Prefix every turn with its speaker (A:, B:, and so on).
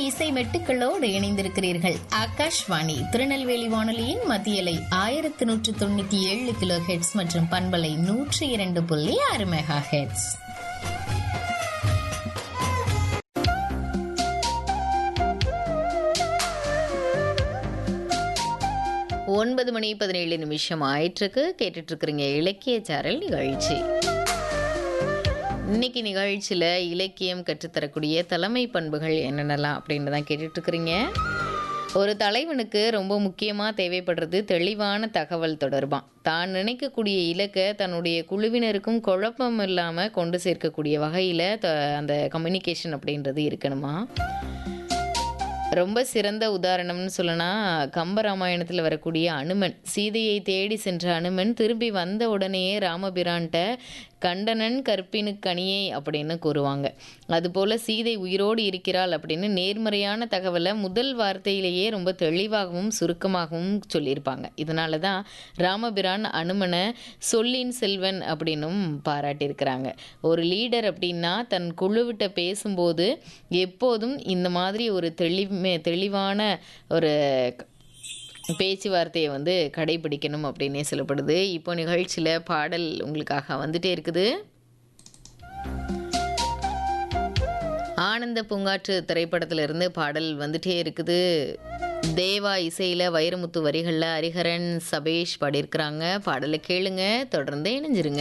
A: இசை மெட்டுக்களோடு இணைந்திருக்கிறீர்கள் ஆகாஷ்வாணி திருநெல்வேலி வானொலியின் மத்தியலை ஆயிரத்தி நூற்று தொண்ணூத்தி ஏழு கிலோ ஹெட்ஸ் மற்றும் பண்பலை நூற்றி இரண்டு புள்ளி ஆறு மெகா ஹெட்ஸ் ஒன்பது மணி பதினேழு நிமிஷம் ஆயிட்டிருக்கு கேட்டுட்டு இருக்கிறீங்க இலக்கிய சாரல் நிகழ்ச்சி இன்னைக்கு நிகழ்ச்சியில் இலக்கியம் கற்றுத்தரக்கூடிய தலைமை பண்புகள் என்னென்னலாம் அப்படின்னு தான் கேட்டுட்டு இருக்கிறீங்க ஒரு தலைவனுக்கு ரொம்ப முக்கியமாக தேவைப்படுறது தெளிவான தகவல் தொடர்பான் தான் நினைக்கக்கூடிய இலக்கை தன்னுடைய குழுவினருக்கும் குழப்பம் இல்லாமல் கொண்டு சேர்க்கக்கூடிய வகையில் த அந்த கம்யூனிகேஷன் அப்படின்றது இருக்கணுமா ரொம்ப சிறந்த உதாரணம்னு சொல்லனா கம்பராமாயணத்தில் வரக்கூடிய அனுமன் சீதையை தேடி சென்ற அனுமன் திரும்பி வந்த உடனேயே ராமபிரான்ட்ட கண்டனன் கற்பினுக்கணியே அப்படின்னு கூறுவாங்க அதுபோல் சீதை உயிரோடு இருக்கிறாள் அப்படின்னு நேர்மறையான தகவலை முதல் வார்த்தையிலேயே ரொம்ப தெளிவாகவும் சுருக்கமாகவும் சொல்லியிருப்பாங்க இதனால தான் ராமபிரான் அனுமனை சொல்லின் செல்வன் அப்படின்னும் பாராட்டியிருக்கிறாங்க ஒரு லீடர் அப்படின்னா தன் குழுவிட்ட பேசும்போது எப்போதும் இந்த மாதிரி ஒரு தெளிமே தெளிவான ஒரு பேச்சுவார்த்தையை வந்து கடைபிடிக்கணும் அப்படின்னே சொல்லப்படுது இப்போ நிகழ்ச்சியில் பாடல் உங்களுக்காக வந்துட்டே இருக்குது ஆனந்த பூங்காற்று திரைப்படத்திலிருந்து பாடல் வந்துட்டே இருக்குது தேவா இசையில் வைரமுத்து வரிகளில் ஹரிஹரன் சபேஷ் பாடியிருக்கிறாங்க பாடலை கேளுங்க தொடர்ந்து இணைஞ்சிருங்க